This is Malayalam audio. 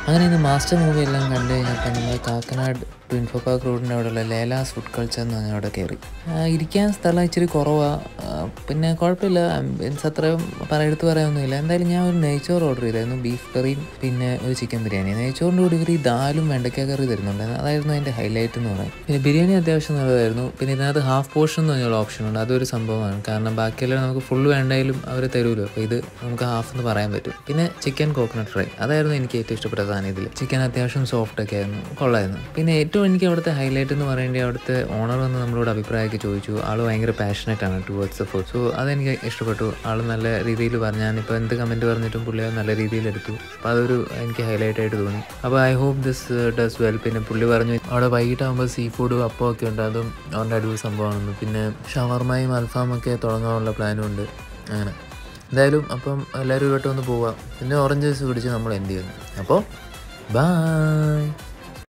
അങ്ങനെ ഇന്ന് മാസ്റ്റർ മൂവി എല്ലാം കണ്ടു കഴിഞ്ഞപ്പോൾ നമ്മൾ കാക്കനാട് ട്വിൻ ഫോ പാർക്ക് റോഡിൻ്റെ അവിടെയുള്ള ലേലാസ് ഫുഡ് കൾച്ചർ എന്ന് പറഞ്ഞ അവിടെ കയറി ആ, ഇരിക്കാൻ സ്ഥലം ഇച്ചിരി കുറവാണ് പിന്നെ കുഴപ്പമില്ല ആംബിയൻസ് അത്രയും പറയെടുത്ത് പറയാനൊന്നുമില്ല എന്തായാലും ഞാൻ ഒരു നെയ്ച്ചോറ് ഓർഡർ ചെയ്തായിരുന്നു ബീഫ് കറിയും പിന്നെ ഒരു ചിക്കൻ ബിരിയാണി നെയ്ച്ചോറിൻ്റെ കൂടി ഇവർ ഈ ദാലും വെണ്ടയ്ക്ക കറി തരുന്നുണ്ട് അതായിരുന്നു അതിൻ്റെ ഹൈലൈറ്റ് എന്ന് പറയുന്നത് പിന്നെ ബിരിയാണി അത്യാവശ്യം നല്ലതായിരുന്നു പിന്നെ ഇതിനകത്ത് ഹാഫ് പോർഷൻ എന്ന് പറഞ്ഞുള്ള ഓപ്ഷൻ ഉണ്ട് അതൊരു സംഭവമാണ് കാരണം ബാക്കിയെല്ലാം നമുക്ക് ഫുൾ വേണ്ടെങ്കിലും അവർ തരുമല്ലോ അപ്പോൾ ഇത് നമുക്ക് ഹാഫ് എന്ന് പറയാൻ പറ്റും പിന്നെ ചിക്കൻ കോക്കനട്ട് ഫ്രൈ അതായിരുന്നു എനിക്ക് ഏറ്റവും ഇഷ്ടപ്പെട്ട സാധനം ഇതിൽ ചിക്കൻ അത്യാവശ്യം സോഫ്റ്റ് ഒക്കെ ആയിരുന്നു കൊള്ളായിരുന്നു പിന്നെ ഏറ്റവും എനിക്ക് അവിടുത്തെ ഹൈലൈറ്റ് എന്ന് പറയേണ്ടത് അവിടുത്തെ ഓണർ വന്ന് നമ്മളോട് അഭിപ്രായമൊക്കെ ചോദിച്ചു ആൾ ഭയങ്കര പാഷനറ്റ് ആണ് ടുവേർഡ്സ് ദ ഫുഡ് സോ അതെനിക്ക് ഇഷ്ടപ്പെട്ടു ആൾ നല്ല രീതിയിൽ പറഞ്ഞു ഞാനിപ്പോൾ എന്ത് കമൻറ്റ് പറഞ്ഞിട്ടും പുള്ളി അത് നല്ല രീതിയിൽ എടുത്തു അപ്പോൾ അതൊരു എനിക്ക് ഹൈലൈറ്റ് ആയിട്ട് തോന്നി അപ്പോൾ I hope this does well പിന്നെ പുള്ളി പറഞ്ഞു അവിടെ വൈകിട്ടാകുമ്പോൾ സീ ഫുഡും അപ്പം ഒക്കെ ഉണ്ട് അതും അവരുടെ അടിപൊളി സംഭവമാണെന്ന് പിന്നെ ഷവർമയും അൽഫാമൊക്കെ തുടങ്ങാനുള്ള പ്ലാനും ഉണ്ട് അങ്ങനെ എന്തായാലും അപ്പം എല്ലാവരും ഇവിടോട്ട് ഒന്ന് പോവാം പിന്നെ ഓറഞ്ച് ജ്യൂസ് പിടിച്ച് നമ്മൾ എന്ത് ചെയ്യുന്നു അപ്പോൾ ബായ്